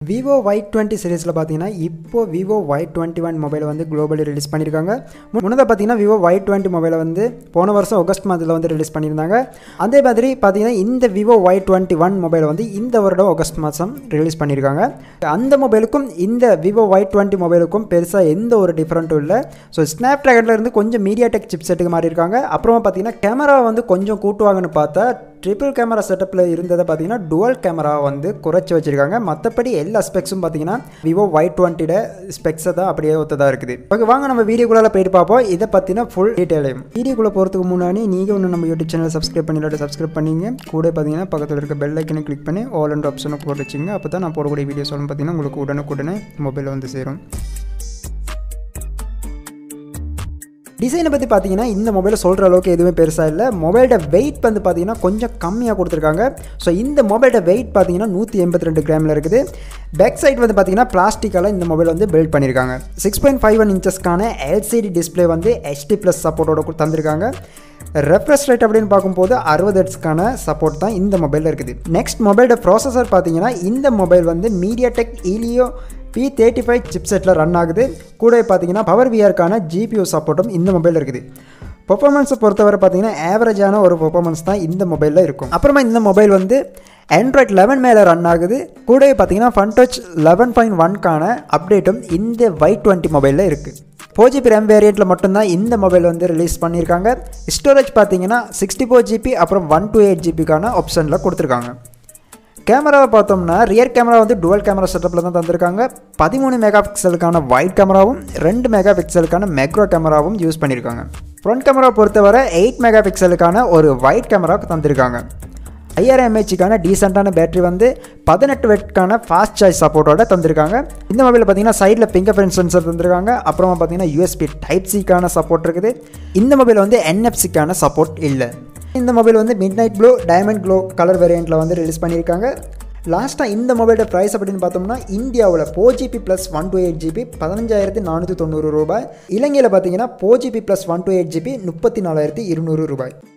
Vivo Y twenty சீரீஸில் பார்த்தீங்கன்னா இப்போ விவோ ஒய் டுவெண்ட்டி ஒன் மொபைலை வந்து குளோபலி ரிலீஸ் பண்ணியிருக்காங்க முன்னதாக பார்த்தீங்கன்னா விவோ ஒய் டுவெண்ட்டி மொபைலை வந்து போன வருஷம் ஆகஸ்ட் மாதத்தில் வந்து ரிலீஸ் பண்ணியிருந்தாங்க அதே மாதிரி பார்த்தீங்கன்னா இந்த விவோ ஒய் டுவெண்ட்டி ஒன் மொபைலை வந்து இந்த வருடம் ஆகஸ்ட் மாதம் ரிலீஸ் பண்ணியிருக்காங்க அந்த மொபைலுக்கும் இந்த விவோ ஒய் டுவெண்ட்டி மொபைலுக்கும் பெருசாக எந்த ஒரு டிஃப்ரெண்ட்டும் இல்லை ஸோ ஸ்னாப் இருந்து கொஞ்சம் மீடியா டெக் சிப் செட்டுக்கு மாறி இருக்காங்க அப்புறமா பார்த்தீங்கன்னா கேமரா வந்து கொஞ்சம் கூட்டுவாங்கன்னு பார்த்தா ட்ரிபிள் கேமரா செட்டப்பில் இருந்ததை பார்த்தீங்கன்னா டுவல் கேமரா வந்து குறைச்சி வச்சிருக்காங்க மற்றபடி எல்லா ஸ்பெக்ஸும் பார்த்தீங்கன்னா விவோ ஒய் டுவெண்ட்டியோட ஸ்பெக்ஸை தான் அப்படியே ஒத்ததாக இருக்குது ஓகே வாங்க நம்ம வீடியோக்குள்ளே போயிட்டு பார்ப்போம் இதை பற்றின ஃபுல் டீட்டெயிலையும் வீடியோக்குள்ளே போகிறதுக்கு முன்னாடி நீங்கள் ஒன்று நம்ம யூடியூப் சேனல் சப்ஸ்கிரைப் பண்ணிட்டு சப்ஸ்கிரைப் பண்ணிங்க கூட பார்த்தீங்கன்னா பக்கத்தில் இருக்க பெல் ஐக்கனை கிளிக் பண்ணி ஆல் அண்ட் ஆப்ஷனை போட்டு வச்சுங்க அப்போ தான் நான் போடக்கூடிய வீடியோஸ் வந்து பார்த்தீங்கன்னா உங்களுக்கு உடனுக்குடனே மொபைலில் வந்து சேரும் டிசைனை பற்றி பார்த்தீங்கன்னா இந்த மொபைலை சொல்கிற அளவுக்கு எதுவுமே பெருசாக இல்லை மொபைலோட வெயிட் வந்து பார்த்தீங்கன்னா கொஞ்சம் கம்மியாக கொடுத்துருக்காங்க ஸோ இந்த மொபைலோட வெயிட் பார்த்தீங்கன்னா நூற்றி எண்பத்தி ரெண்டு கிராமில் இருக்குது பேக் சைட் வந்து பார்த்தீங்கன்னா பிளாஸ்டிக்கால் இந்த மொபைல் வந்து பில்ட் பண்ணியிருக்காங்க சிக்ஸ் பாயிண்ட் ஃபைவ் ஒன் இன்ச்சஸ்க்கான எல்சிடி டிஸ்பிளே வந்து ஹெச்டி ப்ளஸ் சப்போர்ட்டோட தந்திருக்காங்க ரெஃப்ரெஷ் ரேட் அப்படின்னு பார்க்கும்போது அறுபது ஹெட்ஸ்க்கான சப்போர்ட் தான் இந்த மொபைலில் இருக்குது நெக்ஸ்ட் மொபைலோட ப்ராசஸர் பார்த்தீங்கன்னா இந்த மொபைல் வந்து MediaTek Helio P thirty five சிப்செட்டில் ரன் ஆகுது கூட பார்த்தீங்கன்னா பவர் விஆருக்கான ஜிபியூ சப்போர்ட்டும் இந்த மொபைலில் இருக்குது பெர்ஃபார்மன்ஸை பொறுத்தவரை பார்த்தீங்கன்னா ஆவரேஜான ஒரு பெர்ஃபார்மன்ஸ் தான் இந்த மொபைலில் இருக்கும் அப்புறமா இந்த மொபைல் வந்து ஆண்ட்ராய்ட் லெவன் மேலே ரன் ஆகுது கூட பார்த்தீங்கன்னா ஃபன் டச் லெவன் பாயிண்ட் ஒன்க்கான அப்டேட்டும் இந்த ஒய் டுவெண்ட்டி மொபைலில் இருக்குது ஃபோர் ஜிபி ரேம் வேரியண்ட்டில் மட்டும்தான் இந்த மொபைல் வந்து ரிலீஸ் பண்ணியிருக்காங்க ஸ்டோரேஜ் பார்த்தீங்கன்னா சிக்ஸ்டி ஃபோர் ஜிபி அப்புறம் ஒன் டூ எயிட் ஜிபிக்கான ஆப்ஷனில் கொடுத்துருக்காங்க கேமராவை பார்த்தோம்னா ரியர் கேமரா வந்து டுவல் கேமரா செட்டப்பில் தான் தந்திருக்காங்க பதிமூணு மெகா பிக்சலுக்கான வைட் கேமராவும் ரெண்டு மெகா பிக்சலுக்கான மெக்ரோ கேமராவும் யூஸ் பண்ணியிருக்காங்க ஃப்ரண்ட் கேமரா பொறுத்தவரை எயிட் மெகா பிக்சலுக்கான ஒரு வைட் கேமரா தந்திருக்காங்க ஐயாயிரம் எம்ஏஹெச்சுக்கான டீசெண்டான பேட்டரி வந்து பதினெட்டு வெட்கான ஃபாஸ்ட் சார்ஜ் சப்போர்ட்டோட தந்திருக்காங்க இந்த மொபைலில் பார்த்தீங்கன்னா சைடில் ஃபிங்கர் பிரிண்ட் சென்சர் தந்திருக்காங்க அப்புறமா பார்த்தீங்கன்னா யூஎஸ்பி டைப் சிக்கான சப்போர்ட் இருக்குது இந்த மொபைல் வந்து என்எஃப்சிக்கான சப்போர்ட் இல்லை இந்த மொபைல் வந்து midnight blue diamond glow colour வேரியண்ட்டில் வந்து ரிலீஸ் பண்ணியிருக்காங்க லாஸ்ட்டாக இந்த மொபைலோட ப்ரைஸ் அப்படின்னு பார்த்தோம்னா இந்தியாவில் four GB plus one two eight GB பதினஞ்சாயிரத்தி நானூற்றி தொண்ணூறு ரூபாய் இலங்கையில் பார்த்தீங்கன்னா four GB plus one two eight GB முப்பத்தி நாலாயிரத்தி இருநூறு ரூபாய்